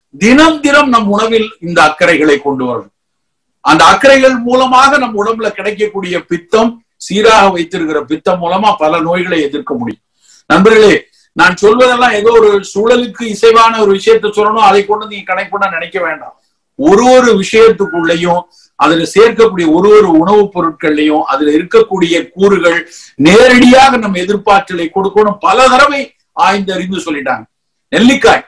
தினம் தினம் நம் உணவில் இந்த அக்கறைகளை கொண்டு வரணும் அந்த அக்கறைகள் மூலமாக நம் உடம்புல கிடைக்கக்கூடிய பித்தம் சீராக வைத்திருக்கிற பித்தம் மூலமா பல நோய்களை எதிர்க்க முடியும் நண்பர்களே நான் சொல்வதெல்லாம் ஏதோ ஒரு சூழலுக்கு இசைவான ஒரு விஷயத்த சொல்லணும் அதை கொண்டு நீங்க கனெக்ட் பண்ண நினைக்க வேண்டாம் ஒரு ஒரு விஷயத்துக்குள்ளேயும் அதுல சேர்க்கக்கூடிய ஒரு ஒரு உணவுப் பொருட்கள்லையும் அதுல இருக்கக்கூடிய கூறுகள் நேரடியாக நம்ம எதிர்பார்த்தலை கொடுக்கணும் பல தடவை ஆய்ந்தறிந்து சொல்லிட்டாங்க நெல்லிக்காய்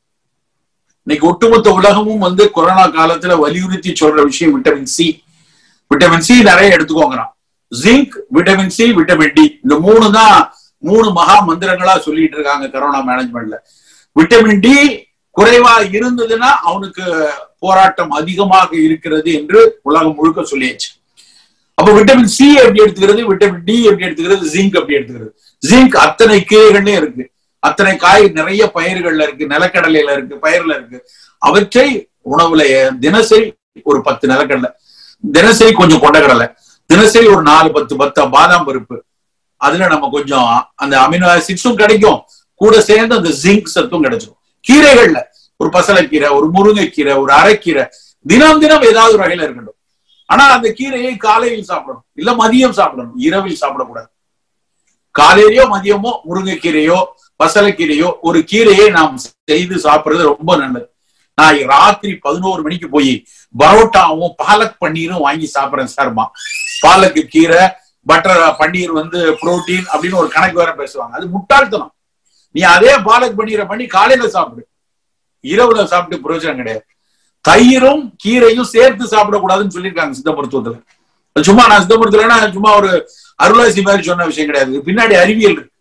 இன்னைக்கு ஒட்டுமொத்த உலகமும் வந்து கொரோனா காலத்துல வலியுறுத்தி சொல்ற விஷயம் விட்டமின் சி விட்டமின் சி நிறைய எடுத்துக்கோங்கிறான் zinc vitamin C vitamin D இந்த மூணு தான் மூணு மகா மந்திரங்களா சொல்லிட்டு இருக்காங்க கொரோனா மேனேஜ்மெண்ட்ல விட்டமின் டி குறைவா இருந்ததுன்னா அவனுக்கு போராட்டம் அதிகமாக இருக்கிறது என்று உலகம் முழுக்க சொல்லியாச்சு அப்ப விட்டமின் சி எப்படி எடுத்துக்கிறது விட்டமின் டி எப்படி எடுத்துக்கிறது ஜிங்க் எப்படி எடுத்துக்கிறது ஜிங்க் அத்தனை கீரைகள்லயும் இருக்கு அத்தனை காய் நிறைய பயிர்கள்ல இருக்கு நிலக்கடலையில இருக்கு பயிர்ல இருக்கு அவற்றை உணவுல தினசரி ஒரு பத்து நிலக்கடலை தினசரி கொஞ்சம் கொண்டக்கடலை தினசரி ஒரு நாலு பத்து பத்து பாதாம் பருப்பு அதுல நம்ம கொஞ்சம் அந்த அமினோ ஆசிட்ஸும் கிடைக்கும் கூட சேர்ந்து அந்த ஜிங்க் சத்தும் கிடைச்சிடும் கீரைகள்ல ஒரு பசலைக்கீரை ஒரு முருங்கைக்கீரை ஒரு அரைக்கீரை தினம் தினம் ஏதாவது ஒரு வகையில இருக்கட்டும் ஆனா அந்த கீரையை காலையில் சாப்பிடணும் இல்ல மதியம் சாப்பிடணும் இரவில் சாப்பிடக்கூடாது காலையிலயோ மதியமோ முருங்கைக்கீரையோ பசலைக்கீரையோ ஒரு கீரையை நாம் செய்து சாப்பிடுறது ரொம்ப நல்லது நான் ராத்திரி பதினோரு மணிக்கு போய் பரோட்டாவும் பாலக் பன்னீரும் வாங்கி சாப்பிடுறேன் சார்மா பாலக்கு கீரை பட்டர் பன்னீர் வந்து புரோட்டீன் அப்படின்னு ஒரு கணக்கு வேற பேசுவாங்க அது முட்டாள்தனம் நீ அதே பாலக் பன்னீரை பண்ணி காலையில சாப்பிடு இரவுல சாப்பிட்டு பிரயோஜனம் கிடையாது தயிரும் கீரையும் சேர்த்து சாப்பிடக்கூடாதுன்னு சொல்லியிருக்காங்க சித்த மருத்துவத்துல சும்மா நான் சித்த மருத்துவம்னா சும்மா ஒரு அருளாசி மாதிரி சொன்ன விஷயம் கிடையாது பின்னாடி அறிவியல் இருக்கு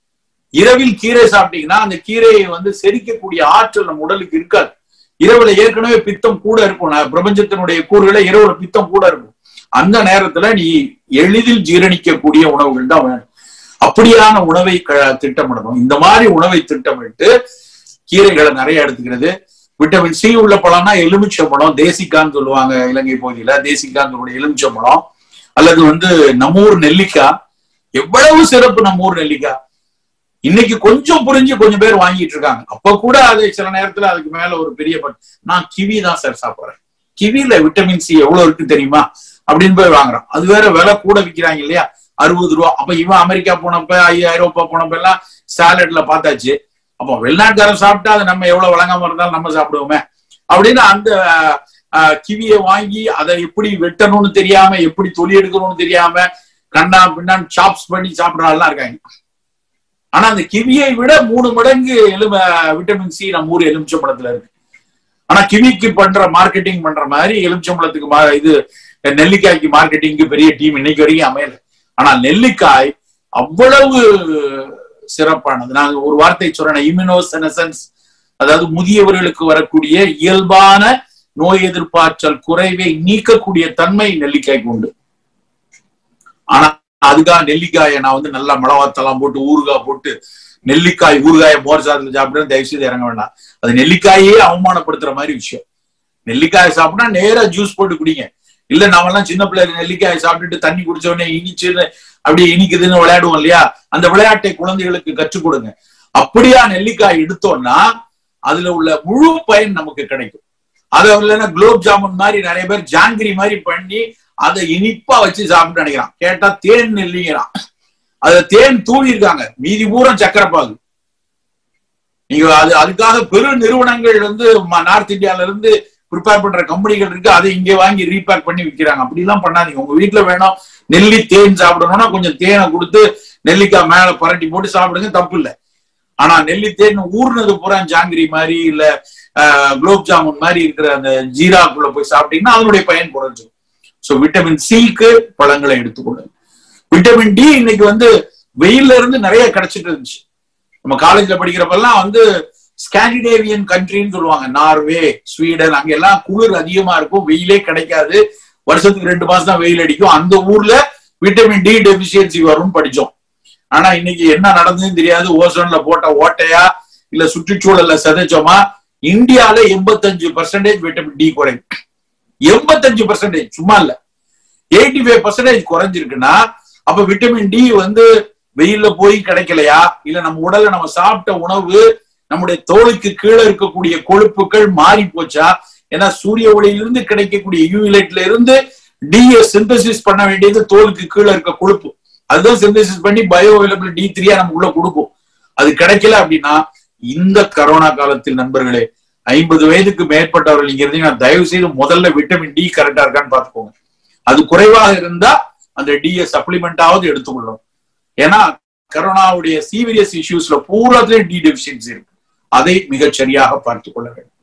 இரவில் கீரை சாப்பிட்டீங்கன்னா அந்த கீரையை வந்து செரிக்கக்கூடிய ஆற்றல் நம்ம உடலுக்கு இருக்காது இரவுல ஏற்கனவே பித்தம் கூட இருக்கும் பிரபஞ்சத்தினுடைய கூறுகளை இரவுல பித்தம் கூட இருக்கும் அந்த நேரத்துல நீ எளிதில் ஜீரணிக்கக்கூடிய உணவுகள் தான் வேணும் அப்படியான உணவை திட்டமிடணும் இந்த மாதிரி உணவை திட்டமிட்டு கீரைகளை நிறைய எடுத்துக்கிறது விட்டமின் சி உள்ள பழம்னா எலுமிச்சம்பழம் தேசிக்கான்னு சொல்லுவாங்க இலங்கை பகுதியில தேசிக்கான்னு எலுமிச்சம்பழம் அல்லது வந்து நம்மூர் நெல்லிக்காய் எவ்வளவு சிறப்பு நம்மூர் நெல்லிக்காய் இன்னைக்கு கொஞ்சம் புரிஞ்சு கொஞ்சம் பேர் வாங்கிட்டு இருக்காங்க அப்ப கூட அது சில நேரத்துல அதுக்கு மேல ஒரு பெரிய பட் நான் கிவி தான் சார் சாப்பிடுறேன் கிவில விட்டமின் சி எவ்வளவு இருக்கு தெரியுமா அப்படின்னு போய் வாங்குறான் அது வேற விலை கூட விற்கிறாங்க இல்லையா அறுபது ரூபா அப்ப இவன் அமெரிக்கா போனப்ப ஐரோப்பா போனப்ப எல்லாம் சாலட்ல பார்த்தாச்சு அப்போ வெளிநாட்டுக்காரன் சாப்பிட்டா அது நம்ம எவ்வளவு வழங்காம இருந்தாலும் நம்ம சாப்பிடுவோமே அப்படின்னு அந்த கிவியை வாங்கி அதை எப்படி வெட்டணும்னு தெரியாம எப்படி தொலி எடுக்கணும்னு தெரியாம கண்ணா பின்னான்னு சாப்ஸ் பண்ணி சாப்பிடறாள்லாம் இருக்காங்க ஆனா அந்த கிவியை விட மூணு மடங்கு எலும விட்டமின் சி நம்ம ஊர் எலுமிச்சம்பழத்துல இருக்கு ஆனா கிவிக்கு பண்ற மார்க்கெட்டிங் பண்ற மாதிரி எலுமிச்சம்பழத்துக்கு இது நெல்லிக்காய்க்கு மார்க்கெட்டிங்க்கு பெரிய டீம் இன்னைக்கு வரைக்கும் அமையல ஆனா நெல்லிக்காய் அவ்வளவு சிறப்பானது நான் ஒரு வார்த்தை சொல்றேன் இம்யூனோசெனசன்ஸ் அதாவது முதியவர்களுக்கு வரக்கூடிய இயல்பான நோய் எதிர்ப்பாற்றல் குறைவை நீக்கக்கூடிய தன்மை நெல்லிக்காய்க்கு உண்டு ஆனா அதுக்காக நெல்லிக்காயை நான் வந்து நல்லா மிளவாத்தெல்லாம் போட்டு ஊறுகாய் போட்டு நெல்லிக்காய் ஊறுகாயை மோர் சாதத்துல சாப்பிடுறது தயவு செய்து இறங்க வேண்டாம் அது நெல்லிக்காயே அவமானப்படுத்துற மாதிரி விஷயம் நெல்லிக்காயை சாப்பிட்டா நேரா ஜூஸ் போட்டு குடிங்க இல்ல நாமெல்லாம் சின்ன பிள்ளைங்க நெல்லிக்காயை சாப்பிட்டுட்டு தண்ணி குடிச்ச உடனே இனிச்சுன்னு அப்படி இனிக்குதுன்னு விளையாடுவோம் இல்லையா அந்த விளையாட்டை குழந்தைகளுக்கு கற்றுக் கொடுங்க அப்படியா நெல்லிக்காய் எடுத்தோம்னா அதுல உள்ள முழு பயன் நமக்கு கிடைக்கும் அது இல்லைன்னா குலோப் ஜாமுன் மாதிரி நிறைய பேர் ஜாங்கிரி மாதிரி பண்ணி அதை இனிப்பா வச்சு சாப்பிட்டு நினைக்கிறான் கேட்டா தேன் நெல்லிங்கிறான் அதுல தேன் தூவி இருக்காங்க மீதி பூரம் சக்கரை பாகு நீங்க அது அதுக்காக பெரு நிறுவனங்கள் வந்து நார்த் இந்தியால இருந்து ப்ரிப்பேர் பண்ற கம்பெனிகள் இருக்கு அதை இங்க வாங்கி ரீபேக் பண்ணி விற்கிறாங்க அப்படி எல்லாம் பண்ணாதீங்க உங்க வீட்டுல வேணும் நெல்லி தேன் சாப்பிடணும்னா கொஞ்சம் தேனை கொடுத்து நெல்லிக்காய் மேல பரட்டி போட்டு சாப்பிடுங்க தப்பு இல்லை ஆனா நெல்லி தேன் ஊர்னது பூரா ஜாங்கிரி மாதிரி இல்ல குலோப் ஜாமுன் மாதிரி இருக்கிற அந்த ஜீராக்குள்ள போய் சாப்பிட்டீங்கன்னா அதனுடைய பயன் குறைஞ்சிடும் ஸோ விட்டமின் சிக்கு பழங்களை எடுத்துக்கொள்ளுங்க விட்டமின் டி இன்னைக்கு வந்து வெயில்ல இருந்து நிறைய கிடைச்சிட்டு இருந்துச்சு நம்ம காலேஜ்ல படிக்கிறப்பெல்லாம் வந்து ஸ்காண்டினேவியன் கண்ட்ரின்னு சொல்லுவாங்க நார்வே ஸ்வீடன் அங்க எல்லாம் குளிர் அதிகமா இருக்கும் வெயிலே கிடைக்காது வருஷத்துக்கு ரெண்டு மாசம் தான் வெயில் அடிக்கும் அந்த ஊர்ல விட்டமின் டி டெபிசியன்சி வரும்னு படிச்சோம் ஆனா இன்னைக்கு என்ன நடந்ததுன்னு தெரியாது ஓசோன்ல போட்ட ஓட்டையா இல்ல சுற்றுச்சூழல்ல சிதைச்சோமா இந்தியால எண்பத்தஞ்சு பர்சன்டேஜ் விட்டமின் டி குறையும் எண்பத்தஞ்சு பர்சன்டேஜ் சும்மா இல்ல எயிட்டி ஃபைவ் பர்சன்டேஜ் குறைஞ்சிருக்குன்னா அப்ப விட்டமின் டி வந்து வெயில்ல போய் கிடைக்கலையா இல்ல நம்ம உடல்ல நம்ம சாப்பிட்ட உணவு நம்முடைய தோலுக்கு கீழே இருக்கக்கூடிய கொழுப்புகள் மாறி போச்சா ஏன்னா சூரிய ஒளியிலிருந்து கிடைக்கக்கூடிய யூவிலைட்ல இருந்து டிஏ சிந்தசிஸ் பண்ண வேண்டியது தோலுக்கு கீழே இருக்க கொழுப்பு அதுதான் சிந்தசிஸ் பண்ணி பயோ அவைலபிள் டி த்ரீயா நம்ம உள்ள கொடுக்கும் அது கிடைக்கல அப்படின்னா இந்த கரோனா காலத்தில் நண்பர்களே ஐம்பது வயதுக்கு மேற்பட்டவர்கள் நீங்க இருந்தீங்கன்னா தயவு செய்து முதல்ல விட்டமின் டி கரெக்டா இருக்கான்னு பாத்துக்கோங்க அது குறைவாக இருந்தா அந்த டிஏ சப்ளிமெண்டாவது எடுத்துக்கொள்ளும் ஏன்னா கரோனாவுடைய சீரியஸ் இஷ்யூஸ்ல பூராத்திலே டி டெபிஷியன்சி இருக்கு அதை மிகச் சரியாக பார்த்துக் கொள்ள வேண்டும்